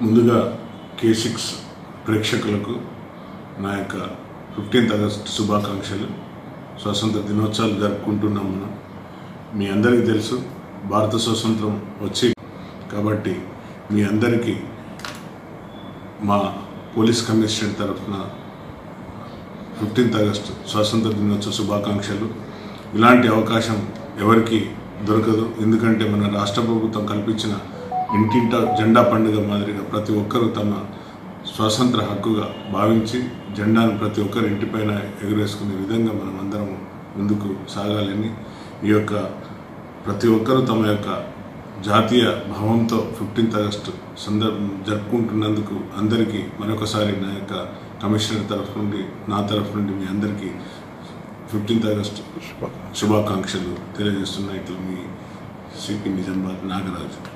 ముందుగా కే సిక్స్ ప్రేక్షకులకు నా యొక్క ఫిఫ్టీన్త్ ఆగస్ట్ శుభాకాంక్షలు స్వాతంత్ర దినోత్సవాలు జరుపుకుంటున్నాం మనం మీ అందరికీ తెలుసు భారత స్వాతంత్రం వచ్చి కాబట్టి మీ అందరికీ మా పోలీస్ కమిషనర్ తరఫున ఫిఫ్టీన్త్ ఆగస్ట్ స్వాతంత్ర దినోత్సవ శుభాకాంక్షలు ఇలాంటి అవకాశం ఎవరికి దొరకదు ఎందుకంటే మన రాష్ట్ర ప్రభుత్వం కల్పించిన ఇంటింట జెండా పండుగ మాదిరిగా ప్రతి ఒక్కరూ తమ స్వాతంత్ర హక్కుగా భావించి జెండాను ప్రతి ఒక్కరి ఇంటిపైన ఎగురేసుకునే విధంగా మనం అందరం ముందుకు సాగాలని ఈ యొక్క ప్రతి ఒక్కరూ తమ యొక్క జాతీయ భావంతో ఫిఫ్టీన్త్ ఆగస్ట్ సందర్భ జరుపుకుంటున్నందుకు అందరికీ మరొకసారి నా యొక్క కమిషనర్ తరఫు నుండి నా తరఫు నుండి మీ అందరికీ ఫిఫ్టీన్త్ ఆగస్ట్ శుభాకాంక్షలు తెలియజేస్తున్న ఇట్లా మీ సిపి నిజామాబాద్ నాగరాజు